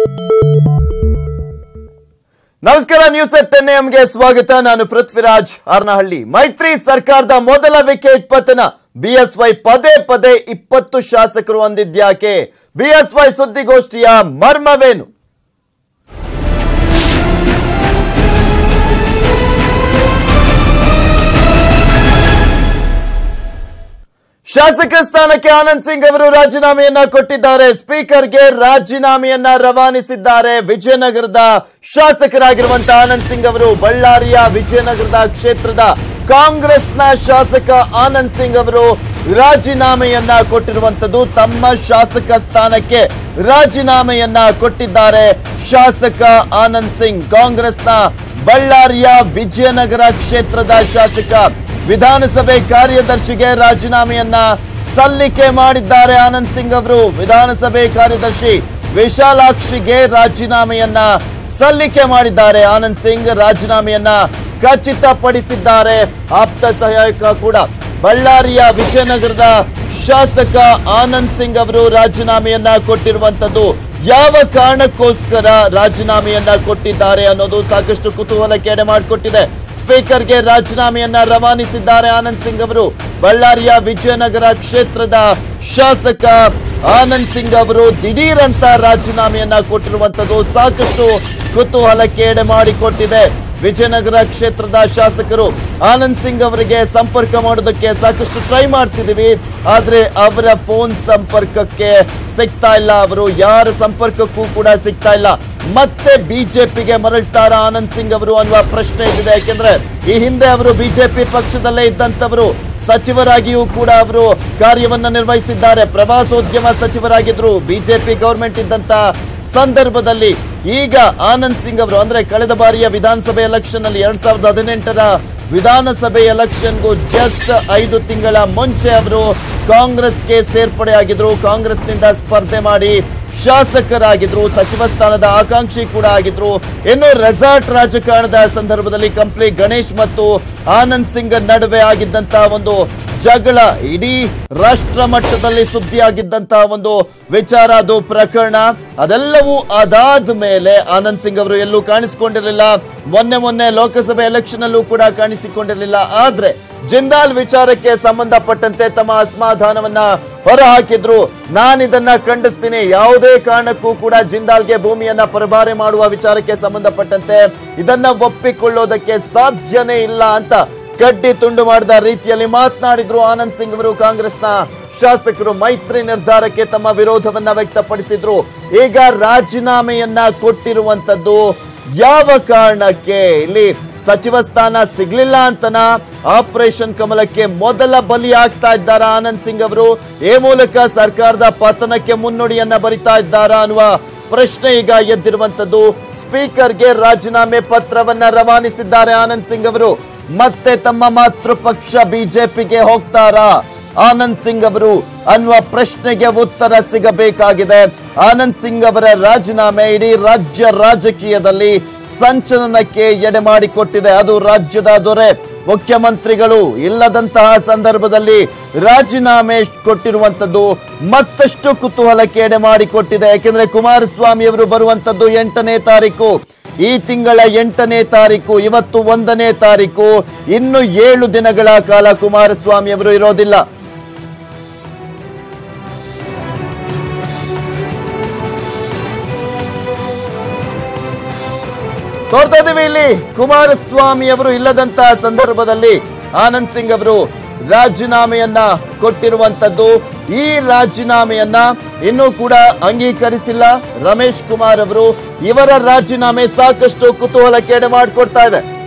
ನಮಸ್ಕಾರ news ten ಎಂಗೆ ಸ್ವಾಗತ ನಾನು ಪೃಥ್ವಿರಾಜ್ ಆರ್ನಹಳ್ಳಿ ಮೈತ್ರಿ ಸರ್ಕಾರದ ಮೊದಲ ವಿಕೆಟ್ ಪತನ ಬಿಎಸ್ವೈ ಪದೇ ಪದೇ ಇಪ್ಪತ್ತು ಶಾಸಕರು ಅಂದಿದ್ಯಾಕೆ ಬಿಎಸ್ವೈ ಸುದ್ದಿಗೋಷ್ಠಿಯ ಮರ್ಮವೇನು ಶಾಸಕ ಸ್ಥಾನಕ್ಕೆ ಆನಂದ್ ಸಿಂಗ್ ಅವರು ರಾಜೀನಾಮೆಯನ್ನ ಕೊಟ್ಟಿದ್ದಾರೆ ಸ್ಪೀಕರ್ಗೆ ರಾಜೀನಾಮೆಯನ್ನ ರವಾನಿಸಿದ್ದಾರೆ ವಿಜಯನಗರದ ಶಾಸಕರಾಗಿರುವಂತಹ ಆನಂದ್ ಸಿಂಗ್ ಅವರು ಬಳ್ಳಾರಿಯ ವಿಜಯನಗರದ ಕ್ಷೇತ್ರದ ಕಾಂಗ್ರೆಸ್ನ ಶಾಸಕ ಆನಂದ್ ಸಿಂಗ್ ಅವರು ರಾಜೀನಾಮೆಯನ್ನ ಕೊಟ್ಟಿರುವಂತದ್ದು ತಮ್ಮ ಶಾಸಕ ಸ್ಥಾನಕ್ಕೆ ರಾಜೀನಾಮೆಯನ್ನ ಕೊಟ್ಟಿದ್ದಾರೆ ಶಾಸಕ ಆನಂದ್ ಸಿಂಗ್ ಕಾಂಗ್ರೆಸ್ನ ಬಳ್ಳಾರಿಯ ವಿಜಯನಗರ ಕ್ಷೇತ್ರದ ಶಾಸಕ ವಿಧಾನಸಭೆ ಕಾರ್ಯದರ್ಶಿಗೆ ರಾಜೀನಾಮೆಯನ್ನ ಸಲ್ಲಿಕೆ ಮಾಡಿದ್ದಾರೆ ಆನಂದ್ ಸಿಂಗ್ ಅವರು ವಿಧಾನಸಭೆ ಕಾರ್ಯದರ್ಶಿ ವಿಶಾಲಾಕ್ಷಿಗೆ ರಾಜೀನಾಮೆಯನ್ನ ಸಲ್ಲಿಕೆ ಮಾಡಿದ್ದಾರೆ ಆನಂದ್ ಸಿಂಗ್ ರಾಜೀನಾಮೆಯನ್ನ ಖಚಿತಪಡಿಸಿದ್ದಾರೆ ಆಪ್ತ ಸಹಾಯಕ ಕೂಡ ಬಳ್ಳಾರಿಯ ವಿಜಯನಗರದ ಶಾಸಕ ಆನಂದ್ ಸಿಂಗ್ ಅವರು ರಾಜೀನಾಮೆಯನ್ನ ಕೊಟ್ಟಿರುವಂತದ್ದು ಯಾವ ಕಾರಣಕ್ಕೋಸ್ಕರ ರಾಜೀನಾಮೆಯನ್ನ ಕೊಟ್ಟಿದ್ದಾರೆ ಅನ್ನೋದು ಸಾಕಷ್ಟು ಕುತೂಹಲಕ್ಕೆ ಎಡೆ ಮಾಡಿಕೊಟ್ಟಿದೆ ಸ್ಪೀಕರ್ಗೆ ರಾಜೀನಾಮೆಯನ್ನ ರವಾನಿಸಿದ್ದಾರೆ ಆನಂದ್ ಸಿಂಗ್ ಅವರು ಬಳ್ಳಾರಿಯ ವಿಜಯನಗರ ಕ್ಷೇತ್ರದ ಶಾಸಕ ಆನಂದ್ ಸಿಂಗ್ ಅವರು ದಿಢೀರಂತ ರಾಜೀನಾಮೆಯನ್ನ ಕೊಟ್ಟಿರುವಂತದ್ದು ಸಾಕಷ್ಟು ಕುತೂಹಲಕ್ಕೆ ಎಡೆ ಮಾಡಿಕೊಟ್ಟಿದೆ ವಿಜಯನಗರ ಕ್ಷೇತ್ರದ ಶಾಸಕರು ಆನಂದ್ ಸಿಂಗ್ ಅವರಿಗೆ ಸಂಪರ್ಕ ಮಾಡೋದಕ್ಕೆ ಸಾಕಷ್ಟು ಟ್ರೈ ಮಾಡ್ತಿದೀವಿ ಆದ್ರೆ ಅವರ ಫೋನ್ ಸಂಪರ್ಕಕ್ಕೆ ಸಿಗ್ತಾ ಇಲ್ಲ ಅವರು ಯಾರ ಸಂಪರ್ಕಕ್ಕೂ ಕೂಡ ಸಿಗ್ತಾ ಇಲ್ಲ ಮತ್ತೆ ಬಿಜೆಪಿಗೆ ಮರಳ್ತಾರ ಆನಂದ್ ಸಿಂಗ್ ಅವರು ಅನ್ನುವ ಪ್ರಶ್ನೆ ಇದೆ ಯಾಕೆಂದ್ರೆ ಈ ಹಿಂದೆ ಅವರು ಬಿಜೆಪಿ ಪಕ್ಷದಲ್ಲೇ ಇದ್ದಂತವರು ಸಚಿವರಾಗಿಯೂ ಕೂಡ ಅವರು ಕಾರ್ಯವನ್ನ ನಿರ್ವಹಿಸಿದ್ದಾರೆ ಪ್ರವಾಸೋದ್ಯಮ ಸಚಿವರಾಗಿದ್ರು ಬಿಜೆಪಿ ಗವರ್ಮೆಂಟ್ ಇದ್ದಂತ ಸಂದರ್ಭದಲ್ಲಿ ಈಗ ಆನಂದ್ ಸಿಂಗ್ ಅವರು ಅಂದ್ರೆ ಕಳೆದ ಬಾರಿಯ ವಿಧಾನಸಭೆ ಎಲೆಕ್ಷನ್ ಅಲ್ಲಿ ಎರಡ್ ಸಾವಿರದ ಹದಿನೆಂಟರ ವಿಧಾನಸಭೆ ಎಲೆಕ್ಷನ್ಗೂ ಜಸ್ಟ್ ಐದು ತಿಂಗಳ ಮುಂಚೆ ಅವರು ಕಾಂಗ್ರೆಸ್ಗೆ ಸೇರ್ಪಡೆಯಾಗಿದ್ರು ಕಾಂಗ್ರೆಸ್ನಿಂದ ಸ್ಪರ್ಧೆ ಮಾಡಿ ಶಾಸಕರಾಗಿದ್ರು ಸಚಿವ ಸ್ಥಾನದ ಆಕಾಂಕ್ಷಿ ಕೂಡ ಆಗಿದ್ರು ಇನ್ನು ರೆಸಾರ್ಟ್ ರಾಜಕಾರಣದ ಸಂದರ್ಭದಲ್ಲಿ ಕಂಪ್ಲಿ ಗಣೇಶ್ ಮತ್ತು ಆನಂದ್ ಸಿಂಗ್ ನಡುವೆ ಆಗಿದ್ದಂತಹ ಒಂದು ಜಗಳ ಇಡೀ ರಾಷ್ಟ್ರ ಮಟ್ಟದಲ್ಲಿ ಸುದ್ದಿಯಾಗಿದ್ದಂತಹ ಒಂದು ವಿಚಾರ ಅದು ಪ್ರಕರಣ ಅದೆಲ್ಲವೂ ಅದಾದ ಮೇಲೆ ಆನಂದ್ ಸಿಂಗ್ ಅವರು ಎಲ್ಲೂ ಕಾಣಿಸಿಕೊಂಡಿರಲಿಲ್ಲ ಮೊನ್ನೆ ಮೊನ್ನೆ ಲೋಕಸಭೆ ಎಲೆಕ್ಷನ್ ಅಲ್ಲೂ ಕೂಡ ಕಾಣಿಸಿಕೊಂಡಿರಲಿಲ್ಲ ಆದ್ರೆ ಜಿಂದಾಲ್ ವಿಚಾರಕ್ಕೆ ಸಂಬಂಧಪಟ್ಟಂತೆ ತಮ್ಮ ಅಸಮಾಧಾನವನ್ನ ಹೊರಹಾಕಿದ್ರು ನಾನಿದನ್ನ ಖಂಡಿಸ್ತೀನಿ ಯಾವುದೇ ಕಾರಣಕ್ಕೂ ಕೂಡ ಜಿಂದಾಲ್ಗೆ ಭೂಮಿಯನ್ನ ಪರಭಾರೆ ಮಾಡುವ ವಿಚಾರಕ್ಕೆ ಸಂಬಂಧಪಟ್ಟಂತೆ ಇದನ್ನ ಒಪ್ಪಿಕೊಳ್ಳೋದಕ್ಕೆ ಸಾಧ್ಯನೇ ಇಲ್ಲ ಅಂತ ಕಡ್ಡಿ ತುಂಡು ಮಾಡಿದ ರೀತಿಯಲ್ಲಿ ಮಾತನಾಡಿದ್ರು ಆನಂದ್ ಸಿಂಗ್ ಅವರು ಕಾಂಗ್ರೆಸ್ನ ಶಾಸಕರು ಮೈತ್ರಿ ನಿರ್ಧಾರಕ್ಕೆ ತಮ್ಮ ವಿರೋಧವನ್ನ ವ್ಯಕ್ತಪಡಿಸಿದ್ರು ಈಗ ರಾಜೀನಾಮೆಯನ್ನ ಕೊಟ್ಟಿರುವಂತದ್ದು ಯಾವ ಕಾರಣಕ್ಕೆ ಇಲ್ಲಿ ಸಚಿವ ಸ್ಥಾನ ಸಿಗ್ಲಿಲ್ಲ ಅಂತನ ಆಪರೇಷನ್ ಕಮಲಕ್ಕೆ ಮೊದಲ ಬಲಿ ಆಗ್ತಾ ಇದ್ದಾರ ಆನಂದ್ ಸಿಂಗ್ ಅವರು ಈ ಮೂಲಕ ಸರ್ಕಾರದ ಪತನಕ್ಕೆ ಮುನ್ನುಡಿಯನ್ನ ಬರಿತಾ ಇದ್ದಾರಾ ಅನ್ನುವ ಪ್ರಶ್ನೆ ಈಗ ಎದ್ದಿರುವಂತದ್ದು ಸ್ಪೀಕರ್ಗೆ ರಾಜೀನಾಮೆ ಪತ್ರವನ್ನ ರವಾನಿಸಿದ್ದಾರೆ ಆನಂದ್ ಸಿಂಗ್ ಅವರು ಮತ್ತೆ ತಮ್ಮ ಮಾತೃ ಪಕ್ಷ ಬಿಜೆಪಿಗೆ ಹೋಗ್ತಾರಾ ಆನಂದ್ ಸಿಂಗ್ ಅವರು ಅನ್ನುವ ಪ್ರಶ್ನೆಗೆ ಉತ್ತರ ಸಿಗಬೇಕಾಗಿದೆ ಆನಂದ್ ಸಿಂಗ್ ಅವರ ರಾಜೀನಾಮೆ ಇಡೀ ರಾಜ್ಯ ರಾಜಕೀಯದಲ್ಲಿ ಸಂಚಲನಕ್ಕೆ ಎಡೆ ಮಾಡಿಕೊಟ್ಟಿದೆ ಅದು ರಾಜ್ಯದ ದೊರೆ ಮುಖ್ಯಮಂತ್ರಿಗಳು ಇಲ್ಲದಂತಹ ಸಂದರ್ಭದಲ್ಲಿ ರಾಜೀನಾಮೆ ಕೊಟ್ಟಿರುವಂತದ್ದು ಮತ್ತಷ್ಟು ಕುತೂಹಲಕ್ಕೆ ಎಡೆ ಮಾಡಿಕೊಟ್ಟಿದೆ ಯಾಕೆಂದ್ರೆ ಕುಮಾರಸ್ವಾಮಿ ಅವರು ಬರುವಂತದ್ದು ಎಂಟನೇ ತಾರೀಕು ಈ ತಿಂಗಳ ಎಂಟನೇ ತಾರೀಕು ಇವತ್ತು ಒಂದನೇ ತಾರೀಕು ಇನ್ನು ಏಳು ದಿನಗಳ ಕಾಲ ಕುಮಾರಸ್ವಾಮಿ ಅವರು ಇರೋದಿಲ್ಲ ನೋಡ್ತಾ ಇದೀವಿ ಇಲ್ಲಿ ಕುಮಾರಸ್ವಾಮಿ ಅವರು ಇಲ್ಲದಂತಹ ಸಂದರ್ಭದಲ್ಲಿ ಆನಂದ್ ಸಿಂಗ್ ಅವರು ರಾಜೀನಾಮೆಯನ್ನ ಕೊಟ್ಟಿರುವಂತದ್ದು ಈ ರಾಜೀನಾಮೆಯನ್ನ ಇನ್ನೂ ಕೂಡ ಅಂಗೀಕರಿಸಿಲ್ಲ ರಮೇಶ್ ಕುಮಾರ್ ಅವರು ಇವರ ರಾಜೀನಾಮೆ ಸಾಕಷ್ಟು ಕುತೂಹಲಕ್ಕೆ ಎಡೆ ಮಾಡಿಕೊಡ್ತಾ ಇದೆ